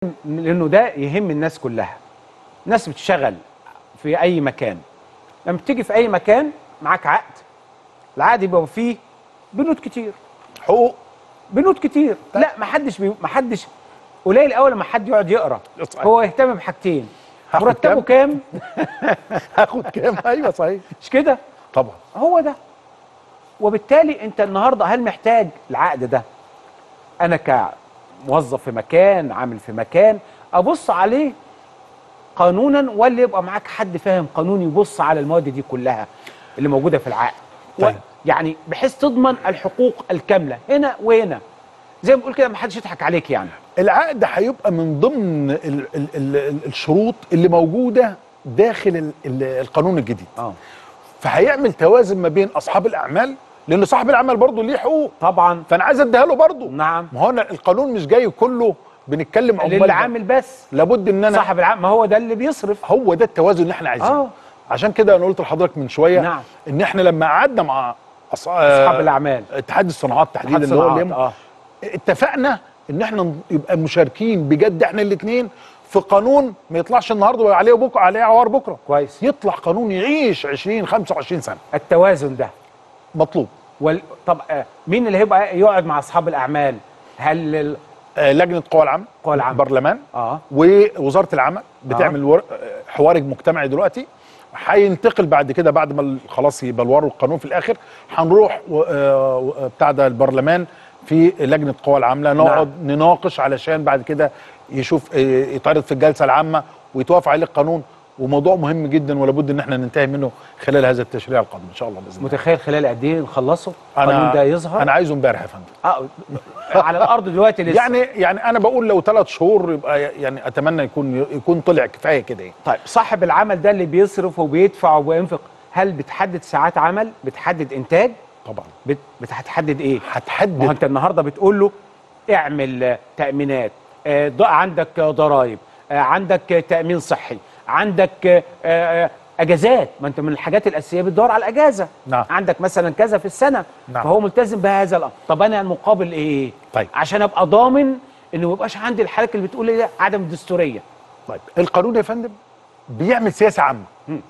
لانه ده يهم الناس كلها ناس بتشتغل في اي مكان لما بتيجي في اي مكان معاك عقد العقد يبقى فيه بنود كتير حقوق بنود كتير لا ما حدش بي... ما حدش قليل قوي لما حد يقعد يقرا صحيح. هو يهتم بحاجتين هاخد مرتبه كام هاخد كام ايوه صحيح مش كده طبعا هو ده وبالتالي انت النهارده هل محتاج العقد ده انا كموظف في مكان عامل في مكان ابص عليه قانونا ولا يبقى معاك حد فاهم قانون يبص على المواد دي كلها اللي موجوده في العقد طيب. و- يعني بحيث تضمن الحقوق الكامله هنا وهنا زي ما بقول كده ما حدش يضحك عليك يعني العقد هيبقى من ضمن ال ال ال ال الشروط اللي موجوده داخل ال ال القانون الجديد اه فهيعمل توازن ما بين اصحاب الاعمال لان صاحب العمل برضه ليه حقوق طبعا فانا عايز اديها له برضه نعم ما هو أنا القانون مش جاي كله بنتكلم عمال للي عامل بس لابد ان انا صاحب العقد ما هو ده اللي بيصرف هو ده التوازن اللي احنا عايزينه آه. عشان كده انا قلت لحضرتك من شويه نعم. ان احنا لما قعدنا مع أص... اصحاب آه، الاعمال اتحاد الصناعات تحديدا اتحاد اللي هو الصناعات، اللي اه اتفقنا ان احنا ن- يبقى مشاركين بجد احنا الاثنين في قانون ما يطلعش النهارده ويبقى عليه بكره عليه عوار بكره كويس يطلع قانون يعيش 20 25 سنه التوازن ده مطلوب وال... طب آه، مين اللي هيبقى يقعد مع اصحاب الاعمال هل ال... آه لجنه قوى العمل قوى العمل. برلمان اه ووزاره العمل بتعمل ور... آه، حوار مجتمعي دلوقتي هينتقل بعد كده بعد ما ال- خلاص يبلوروا القانون في الاخر هنروح و... آه، و- آه، بتاع ده البرلمان في لجنه قوى العامله نقعد نناقش علشان بعد كده يشوف آه، يتعرض في الجلسه العامه ويتوافق عليه القانون وموضوع مهم جدا ولابد ان احنا ننتهي منه خلال هذا التشريع القادم ان شاء الله باذن الله متخيل خلال قد ايه نخلصه القانون ده يظهر انا عايزه امبارح يا فندم آه على الارض دلوقتي لسه يعني يعني انا بقول لو ثلاث شهور يبقى يعني اتمنى يكون يكون طلع كفايه كده يعني طيب صاحب العمل ده اللي بيصرف وبيدفع وبينفق هل بتحدد ساعات عمل بتحدد انتاج طبعا بت... بتحدد ايه ما هو هتحدد انت النهارده بتقول له اعمل آه، تامينات آه، ض- عندك آه، ضرائب آه، عندك آه، تامين صحي عندك آه، آه، اجازات ما انت من الحاجات الاساسيه بتدور على الاجازه نعم. عندك مثلا كذا في السنه نعم. فهو ملتزم بهذا الامر طب انا المقابل ايه طيب. عشان ابقى ضامن انه ما يبقاش عندي الحالات اللي بتقول لي عدم الدستوريه طيب القانون يا فندم بيعمل سياسه عامه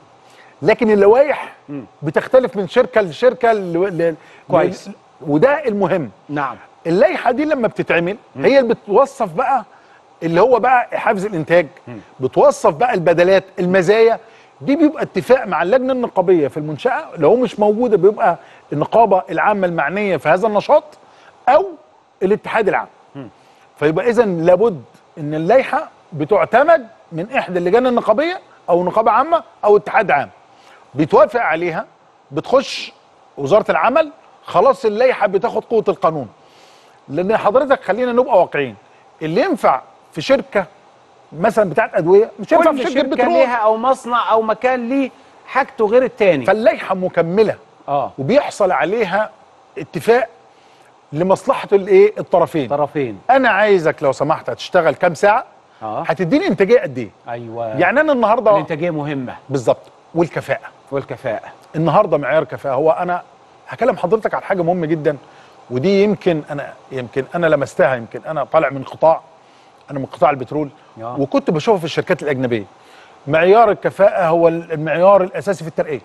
لكن اللوائح بتختلف من شركه لشركه ل... ل... كويس. ل... وده المهم نعم اللائحه دي لما بتتعمل هي اللي بتوصف بقى اللي هو بقى حافز الانتاج بتوصف بقى البدلات المزايا دي بيبقى اتفاق مع اللجنه النقابيه في المنشاه لو مش موجوده بيبقى النقابه العامه المعنيه في هذا النشاط او الاتحاد العام فيبقى اذا لابد ان اللائحه بتعتمد من احدى اللجان النقابيه او نقابه عامه او اتحاد عام بيتوافق عليها بتخش وزاره العمل خلاص اللائحه بتاخد قوه القانون لان حضرتك خلينا نبقى واقعيين اللي ينفع في شركه مثلا بتاعت ادويه مش ينفع في كل شركه شركه بترول ليها او مصنع او مكان ليه حاجته غير التاني فاللائحه مكمله اه وبيحصل عليها اتفاق لمصلحه الايه الطرفين طرفين انا عايزك لو سمحت هتشتغل كام ساعه اه هتديني انتاجيه قد ايه ايوه يعني انا النهارده الانتاجيه مهمه بالظبط والكفاءه والكفاءه النهارده معيار كفاءه هو انا هكلم حضرتك على حاجه مهمه جدا ودي يمكن انا يمكن انا لمستها يمكن انا طالع من قطاع انا من قطاع البترول آه. وكنت بشوفها في الشركات الاجنبيه معيار الكفاءه هو المعيار الاساسي في الترقيه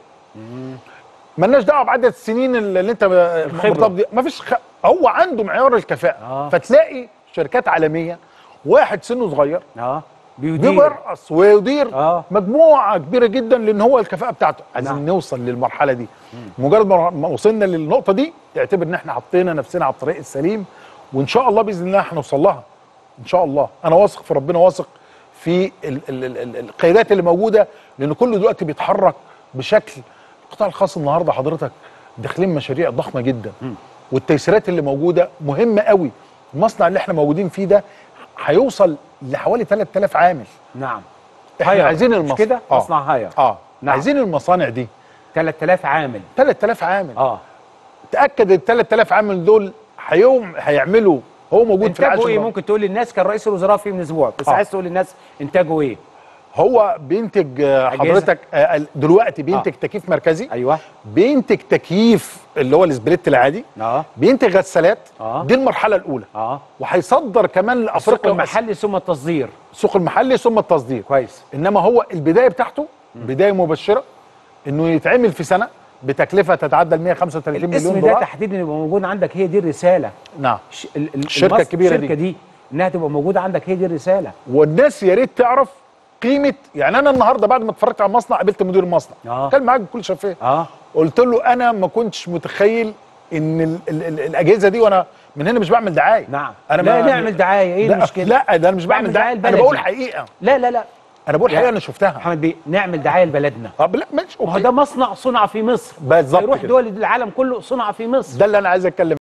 ملناش دعوه بعدد السنين اللي انت مرتبط دي مفيش خ... هو عنده معيار الكفاءه آه. فتلاقي شركات عالميه واحد سنه صغير اه بيدير بيرقص ويدير آه. مجموعه كبيره جدا لان هو الكفاءه بتاعته عايزين نعم. نوصل للمرحله دي مجرد ما ما وصلنا للنقطه دي اعتبر ان احنا حطينا نفسنا على الطريق السليم وان شاء الله باذن الله هنوصل لها ان شاء الله انا واثق في ربنا واثق في ال ال ال ال القيادات اللي موجوده لان كله دلوقتي بيتحرك بشكل القطاع الخاص النهارده حضرتك داخلين مشاريع ضخمه جدا والتيسيرات اللي موجوده مهمه قوي المصنع اللي احنا موجودين فيه ده هيوصل لحوالي 3000 عامل نعم احنا هاير. عايزين مش المصنع كده مصنع هاير اه نعم. نعم. عايزين المصانع دي 3000 عامل 3000 عامل آه. اه تاكد ال 3000 عامل دول هيوم هيعملوا هو موجود في انتاجه العاشر ايه بقى. ممكن تقول للناس كان رئيس الوزراء فيه من اسبوع بس آه. عايز تقول للناس انتاجه ايه هو بينتج آه، أجهزة. حضرتك آه، دلوقتي بينتج تكييف مركزي ايوه بينتج تكييف اللي هو السبليت العادي اه بينتج غسالات آه. دي المرحله الاولى اه وهيصدر كمان السوق لافريقيا وآسيا. المحلي ثم التصدير السوق المحلي ثم التصدير كويس انما هو البدايه بتاعته بدايه مبشره انه يتعمل في سنه بتكلفه تتعدى ال 135 مليون الاسم ده دولار تحديدا يبقى موجود عندك هي دي الرساله نعم ش- ال- ال- الشركة المص- الكبيرة دي. الشركه دي انها تبقى موجوده عندك هي دي الرساله والناس يا ريت تعرف قيمه يعني انا النهارده بعد ما اتفرجت على المصنع قابلت مدير المصنع آه. كان معاك بكل شفافيه اه قلت له انا ما كنتش متخيل ان ال ال ال الاجهزه دي وانا من هنا مش بعمل دعايه نعم انا لا ما- نعمل دعايه ايه لا المشكله لا ده انا مش بعمل بعمل دعايه دعاية انا بقول لبلدنا. حقيقه لا لا لا انا بقول لا. حقيقه انا شفتها محمد بيه نعمل دعايه لبلدنا طب لا ماشي ما هو أوكي. ده مصنع صنع في مصر بالظبط يروح كده. دول العالم كله صنع في مصر ده اللي انا عايز اتكلم